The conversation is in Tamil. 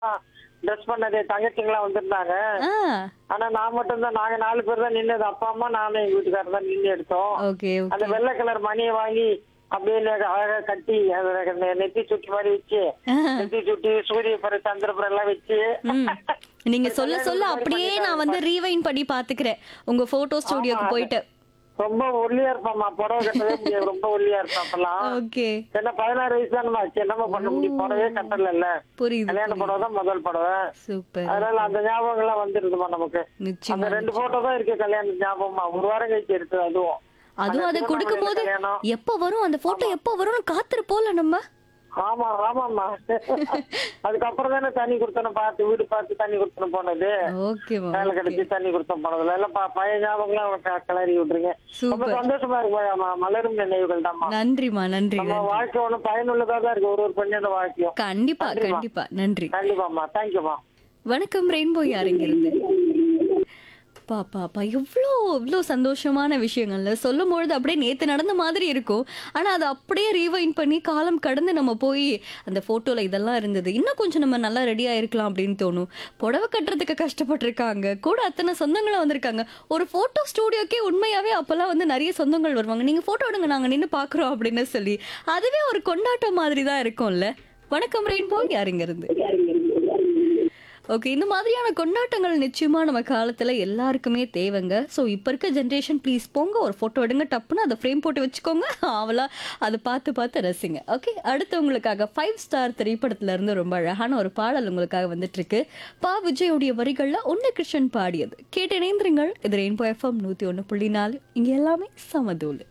ட்ரெஸ் பண்ணது தங்கச்சிங்களாம் வந்திருந்தாங்க ஆ ஆனா நான் மட்டும் தான் நாங்க நாலு பேர் தான் நின்னது அப்பா அம்மா நானும் எங்க வீட்டுக்காரர் தான் நின்று எடுத்தோம் ஓகே அந்த ஓகே வெள்ளை கலர் மணியை வாங்கி அப்படியே நெ- அழகா கட்டி அந்த நெ- நெத்தி சுட்டி மாதிரி வச்சு நெத்தி சுட்டி சூரிய பர சந்திரபுரம் எல்லாம் வச்சு ம் நீங்க சொல்ல சொல்ல அப்படியே நான் வந்து ரீவைண்ட் பண்ணி பாத்துக்கிறேன் உங்க போட்டோ ஸ்டுடியோக்கு போயிட்டு ரொம்ப ஒல்லியா இருப்பாம்மா புடவை கட்டவே முடியாது ரொம்ப ஒல்லியா இருப்பா அப்பெல்லாம் ஓகே என்ன பதினாறு வயசு தானே ஆச்சு என்னமா பண்ண முடியும் புடவே கட்டல புரியுது கல்யாண புடவை தான் முதல் புடவை சூப்பர் அதனால அந்த ஞாபகம் எல்லாம் வந்துருதுமா நமக்கு அந்த நிச்சயமா ரெண்டு போட்டோ தான் இருக்கு கல்யாண ஞாபகமா ஒரு வாரம் கழிச்சு எடுத்தது அதுவும் அதுவும் அதை அந்த கொடுக்கும் போது திருவண்ணாமலையில கல்யாணம். எப்ப வரும் அந்த போட்டோ எப்ப வரும்னு காத்திருப்போம்ல நம்ம ஆமா ஆமாம்மா அதுக்கப்புறம் தானே தண்ணி கொடுத்தனும் பார்த்து வீடு பார்த்து தண்ணி கொடுத்தனும் போனது ஓகேமா வேலை கிடைச்சு தண்ணி கொடுத்தோம் போனதுல எல்லாம் ப- பழைய ஞாபகம்லாம் அவங்க க- கிளறி விட்டுருங்க ரொம்ப சூப்பர் சந்தோஷமா இருக்கு மலரும் நினைவுகள் தான்மா நன்றிமா நன்றி நம்ம நன்றி வாழ்க்கை ஒண்ணும் பயனுள்ளதா தான் இருக்கு ஒரு ஒரு பெண்ணோட வாழ்க்கையும் கண்டிப்பா நன்றிம்மா. கண்டிப்பா நன்றி கண்டிப்பாம்மா தேங்க்யூமா வணக்கம் ரெயின்போ யாருங்க இருந்து பாப்பா எவ்வளோ இவ்வளோ சந்தோஷமான விஷயங்கள்ல சொல்லும் பொழுது அப்படியே நேத்து நடந்த மாதிரி இருக்கும் ஆனா அதை அப்படியே ரீவைண்ட் பண்ணி காலம் கடந்து நம்ம போய் அந்த போட்டோல இதெல்லாம் இருந்தது இன்னும் கொஞ்சம் நம்ம நல்லா ரெடியா இருக்கலாம் அப்படின்னு தோணும் புடவை கட்டுறதுக்கு கஷ்டப்பட்டிருக்காங்க கூட அத்தனை சொந்தங்களும் வந்திருக்காங்க ஒரு போட்டோ ஸ்டூடியோக்கே உண்மையாவே அப்பெல்லாம் வந்து நிறைய சொந்தங்கள் வருவாங்க நீங்க போட்டோ எடுங்க நாங்க நின்று பாக்குறோம் அப்படின்னு சொல்லி அதுவே ஒரு கொண்டாட்டம் மாதிரி தான் இருக்கும்ல வணக்கம் ரெயின்போ யாருங்க இருந்து ஓகே இந்த மாதிரியான கொண்டாட்டங்கள் நிச்சயமா நம்ம காலத்துல எல்லாருக்குமே தேவைங்க ஸோ இப்போ இருக்க ஜென்ரேஷன் ப்ளீஸ் போங்க ஒரு ஃபோட்டோ எடுங்க டப்புன்னு அதை ஃப்ரேம் போட்டு வச்சுக்கோங்க அவளா அதை பார்த்து பார்த்து ரசிங்க ஓகே அடுத்து உங்களுக்காக ஃபைவ் ஸ்டார் திரைப்படத்துல இருந்து ரொம்ப அழகான ஒரு பாடல் உங்களுக்காக வந்துட்டு இருக்கு பா விஜயோடைய வரிகள்ல உன்ன கிருஷ்ணன் பாடியது கேட்டு இணைந்திருங்கள் இது ரெயின்போ எஃப்எம் நூத்தி ஒன்று புள்ளி நாலு இங்க எல்லாமே சமதூள்